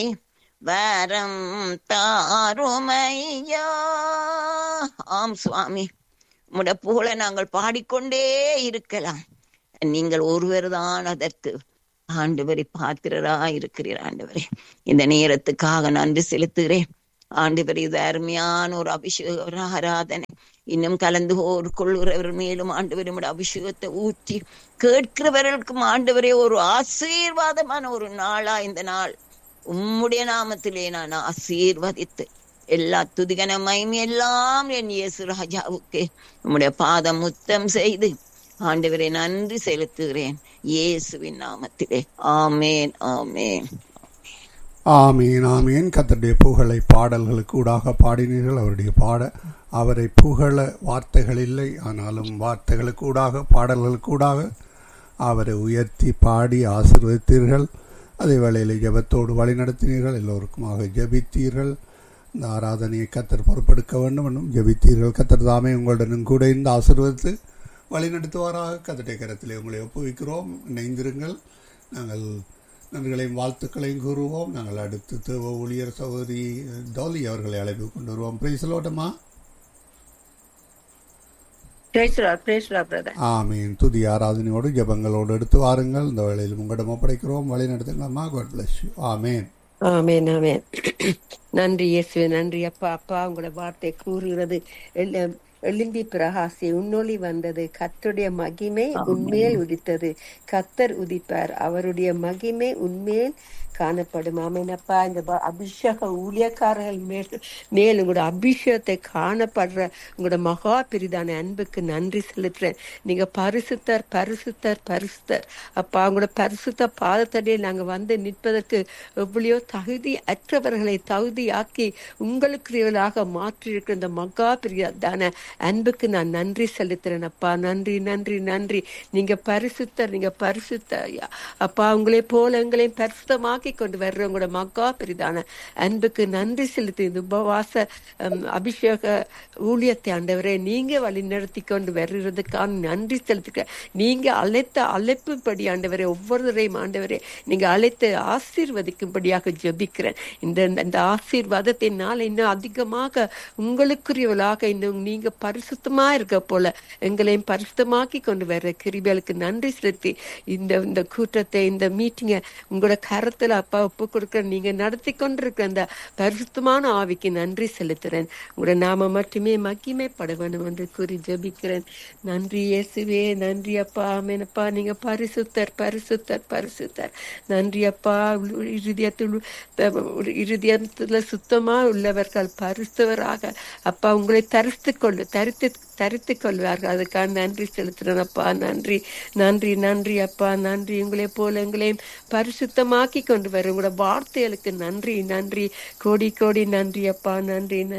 வரம் தாருமையா ஆம் சுவாமி உம்முடைய புகழை நாங்கள் பாடிக்கொண்டே இருக்கலாம் நீங்கள் ஒருவர் தான் அதற்கு ஆண்டவரை பாத்திரரா இருக்கிறீர் ஆண்டவரே இந்த நேரத்துக்காக நன்றி செலுத்துகிறேன் ஆண்டவர் இது அருமையான ஒரு அபிஷேக ஒரு ஆராதனை இன்னும் கலந்து ஓர் கொள்ளுகிறவர் மேலும் ஆண்டவர் நம்முடைய அபிஷேகத்தை ஊற்றி கேட்கிறவர்களுக்கும் ஆண்டவரே ஒரு ஆசீர்வாதமான ஒரு நாளா இந்த நாள் உம்முடைய நாமத்திலே நான் ஆசீர்வதித்து எல்லா துதிகன மயம் எல்லாம் என் இயேசு ராஜாவுக்கு உம்முடைய பாதம் முத்தம் செய்து ஆண்டவரை நன்றி செலுத்துகிறேன் இயேசுவின் நாமத்திலே ஆமேன் ஆமேன் ஆமீன் ஆமீன் கத்தருடைய புகழை பாடல்களுக்கு ஊடாக பாடினீர்கள் அவருடைய பாட அவரை புகழ வார்த்தைகள் இல்லை ஆனாலும் வார்த்தைகளுக்கு ஊடாக பாடல்களுக்கு ஊடாக அவரை உயர்த்தி பாடி ஆசிர்வதித்தீர்கள் அதே வேளையில் ஜெபத்தோடு வழிநடத்தினீர்கள் எல்லோருக்குமாக ஜெபித்தீர்கள் இந்த ஆராதனையை கத்தர் பொறுப்பெடுக்க வேண்டும் என்றும் ஜெபித்தீர்கள் கத்தர் தாமே உங்களுடனும் கூட இந்த ஆசிர்வதித்து வழிநடத்துவாராக கத்தட்டை கரத்திலே உங்களை ஒப்புவிக்கிறோம் இணைந்திருங்கள் நாங்கள் நன்றிகளையும் வாழ்த்துக்களையும் கூறுவோம் நாங்கள் அடுத்து தேவ ஊழியர் சகோதரி டோலி அவர்களை அழைப்பு கொண்டு வருவோம் பிரைசலோட்டமா ஆமீன் துதி ஆராதனையோடு ஜபங்களோடு எடுத்து வாருங்கள் இந்த வேளையில் உங்களிடம் ஒப்படைக்கிறோம் வழி நடத்துங்களா God bless you amen amen amen நன்றி இயேசுவே நன்றி அப்பா அப்பா உங்களோட வார்த்தை கூறுகிறது எழும்பி பிரகாசி உன்னொளி வந்தது கத்தருடைய மகிமை உண்மையில் உதித்தது கத்தர் உதிப்பார் அவருடைய மகிமை உண்மையில் காணப்படும் ஆமேனப்பா இந்த அபிஷேக ஊழியக்காரர்கள் மேல் மேல் உங்களோட அபிஷேகத்தை காணப்படுற உங்களோட மகா பிரிதான அன்புக்கு நன்றி செலுத்துறேன் நீங்க பரிசுத்தர் பரிசுத்தர் பரிசுத்தர் அப்பா உங்களோட பரிசுத்த பாதத்தடியே நாங்க வந்து நிற்பதற்கு எவ்வளையோ தகுதி அற்றவர்களை தகுதியாக்கி உங்களுக்குரியவர்களாக மாற்றியிருக்கிற இந்த மகா பிரிதான அன்புக்கு நான் நன்றி செலுத்துறேன் அப்பா நன்றி நன்றி நன்றி நீங்க பரிசுத்தர் நீங்க பரிசுத்த ஐயா அப்பா உங்களை போல எங்களையும் பரிசுத்தமாக உருவாக்கி கொண்டு வர்ற உங்களோட மக்கா பெரிதான அன்புக்கு நன்றி செலுத்தி இந்த உபவாச அபிஷேக ஊழியத்தை ஆண்டவரே நீங்க வழி நடத்தி கொண்டு வர்றதுக்கான நன்றி செலுத்துக்க நீங்க அழைத்த அழைப்புப்படி ஆண்டவரே ஒவ்வொருவரையும் ஆண்டவரே நீங்க அழைத்து ஆசீர்வதிக்கும்படியாக ஜபிக்கிறேன் இந்த இந்த ஆசீர்வாதத்தினால் இன்னும் அதிகமாக உங்களுக்குரியவளாக இன்னும் நீங்க பரிசுத்தமா இருக்க போல எங்களையும் பரிசுத்தமாக்கி கொண்டு வர்ற கிருபிகளுக்கு நன்றி செலுத்தி இந்த இந்த கூட்டத்தை இந்த மீட்டிங்கை உங்களோட கரத்துல அப்பா ஒப்பு கொடுக்க நீங்க நடத்தி கொண்டிருக்க அந்த பரிசுத்தமான ஆவிக்கு நன்றி செலுத்துறேன் உங்களோட நாம மட்டுமே மகிமைப்பட வேணும் என்று கூறி ஜபிக்கிறேன் நன்றி இயேசுவே நன்றி அப்பா ஆமேனப்பா நீங்க பரிசுத்தர் பரிசுத்தர் பரிசுத்தர் நன்றி அப்பா இறுதியத்தில் இறுதியத்துல சுத்தமா உள்ளவர்கள் பரிசுவராக அப்பா உங்களை தரித்து கொள்ளு தரித்து தரித்து கொள்வார்கள் அதுக்காக நன்றி செலுத்துறேன் அப்பா நன்றி நன்றி நன்றி அப்பா நன்றி உங்களை போல எங்களையும் பரிசுத்தமாக்கி கொண்டு வரும் உங்களோட வார்த்தைகளுக்கு நன்றி நன்றி கோடி கோடி நன்றி அப்பா நன்றி